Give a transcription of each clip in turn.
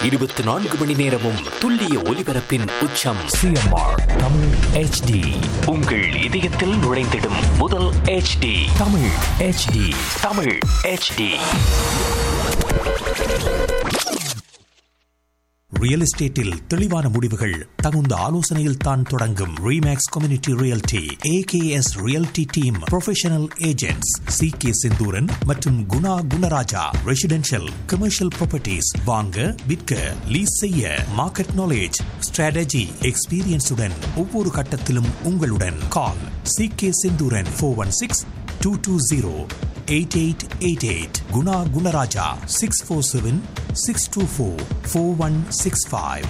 இருபத்தி நான்கு மணி நேரமும் துல்லிய ஒலிபரப்பின் உச்சம் சிஎம்ஆர் தமிழ் ஹெச்டி உங்கள் இதயத்தில் நுழைந்திடும் முதல் HD Tamil HD Tamil HD real எஸ்டேட்டில் தெளிவான முடிவுகள் தகுந்த ஆலோசனையில் தான் தொடங்கும் ReMax community realty AKS realty team professional agents C K Senthuran மற்றும் Guna Gunarajah residential commercial properties வாங்க விற்க லீஸ் செய்ய மார்க்கெட் நாலேஜ் ஸ்ட்ராட்டஜி எக்ஸ்பீரியன்ஸுடன் ஒவ்வொரு கட்டத்திலும் உங்களுடன் call C K Senthuran four one six two two zero eight eight eight eight Guna Gunarajah six four seven six two four four one six five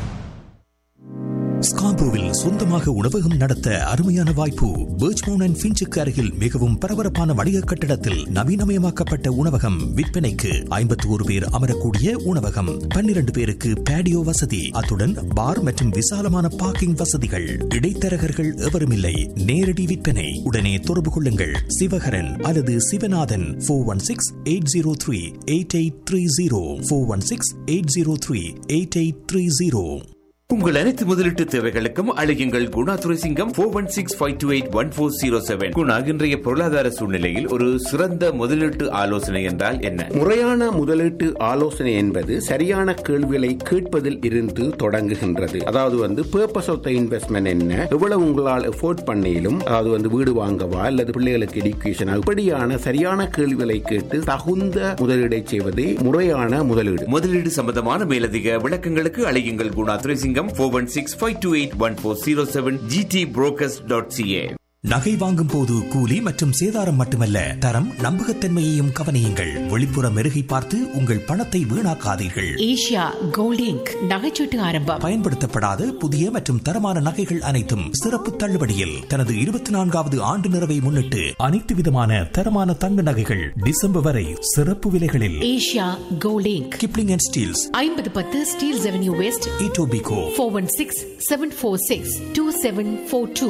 ஸ்கார்போவில் சொந்தமாக உணவகம் நடத்த அருமையான வாய்ப்பு பேர்ச்மோன் அண்ட் ஃபின்ச்சுக்கு அருகில் மிகவும் பரபரப்பான வணிக கட்டடத்தில் நவீனமயமாக்கப்பட்ட உணவகம் விற்பனைக்கு ஐம்பத்தி ஒரு பேர் அமரக்கூடிய உணவகம் பன்னிரண்டு பேருக்கு பேடியோ வசதி அத்துடன் பார் மற்றும் விசாலமான பார்க்கிங் வசதிகள் இடைத்தரகர்கள் எவரும் இல்லை நேரடி விற்பனை உடனே தொடர்பு கொள்ளுங்கள் சிவகரன் அல்லது Sivanathan four one six eight zero three eight eight three zero four one six eight zero three eight eight three zero உங்கள் அனைத்து முதலீட்டு தேவைகளுக்கும் அழையுங்கள் Guna Duraisingam four one six five two eight one four zero seven Guna இன்றைய பொருளாதார சூழ்நிலையில் ஒரு சிறந்த முதலீட்டு ஆலோசனை என்றால் என்ன முறையான முதலீட்டு ஆலோசனை என்பது சரியான கேள்விகளை கேட்பதில் இருந்து தொடங்குகின்றது அதாவது வந்து பர்பஸ் ஆஃப் த இன்வெஸ்ட்மெண்ட் என்ன எவ்வளவு உங்களால் எஃபோர்ட் பண்ணிலும் அதாவது வந்து வீடு வாங்கவா அல்லது பிள்ளைகளுக்கு எடுக்கேஷன் இப்படியான சரியான கேள்விகளை கேட்டு தகுந்த முதலீடை செய்வதே முறையான முதலீடு முதலீடு சம்பந்தமான மேலதிக விளக்கங்களுக்கு அழையுங்கள் Guna Duraisingam four one six five two eight one four zero seven GT brokers dot CA நகை வாங்கும் போது கூலி மற்றும் சேதாரம் மட்டுமல்ல தரம் நம்பகத்தன்மையையும் கவனியுங்கள் வெளிப்புற மெருகை பார்த்து உங்கள் பணத்தை வீணாக்காதீர்கள் ஏஷியா கோல்ட் இங்க் நகைச்சீட்டு ஆரம்பம் பயன்படுத்தப்படாத புதிய மற்றும் தரமான நகைகள் அனைத்தும் சிறப்பு தள்ளுபடியில் தனது இருபத்தி நான்காவது ஆண்டு நிறைவை முன்னிட்டு அனைத்து விதமான தரமான தங்க நகைகள் டிசம்பர் வரை சிறப்பு விலைகளில் Asia gold inc Kipling and Steeles ஐம்பது பத்து Steeles avenue west Etobicoke four one six seven four six two seven four two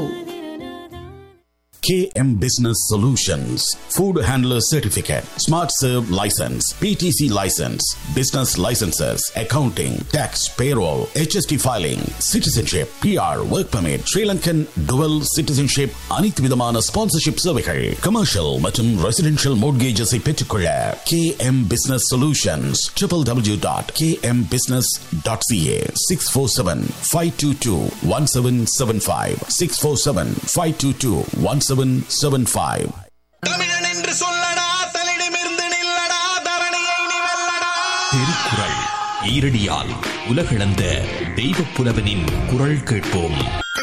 KM Business Solutions, Food Handler Certificate, Smart Serve License, PTC License, Business Licenses, Accounting, Tax, Payroll, HST Filing, Citizenship, PR, Work Permit, Sri Lankan Dual Citizenship, அனைத்து விதமான sponsorship சேவைகள் commercial மற்றும் residential மோட்கேஜஸை பெற்றுக்கொள்ள KM Business Solutions, www.kmbusiness.ca, 647-522-1775, 647-522-1775. தமிழன் என்று சொல்லடா தலிடமிருந்து நில்லடா தரணியை நீ வெல்லடா திருக்குறள் ஈரடியால் உலகளந்த தெய்வப் புலவனின் குரல் கேட்போம்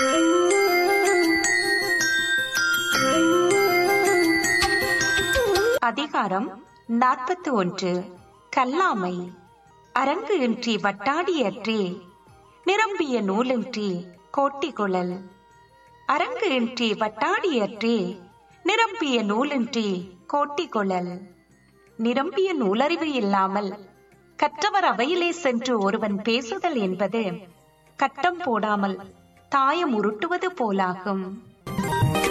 அதிகாரம் நாற்பத்தி ஒன்று கல்லாமை அரங்கு இன்றி வட்டாடியற்றே நிரம்பிய நூலின்றி கோட்டிகுழல் அரங்கு இன்றி வட்டாடியற்றே நிரம்பிய நூலின்றி கோட்டிகுழல் நிரம்பிய நூலறிவு இல்லாமல் கற்றவர் அவையிலே சென்று ஒருவன் பேசுதல் என்பது கட்டம் போடாமல் தாயம் உருட்டுவது போலாகும்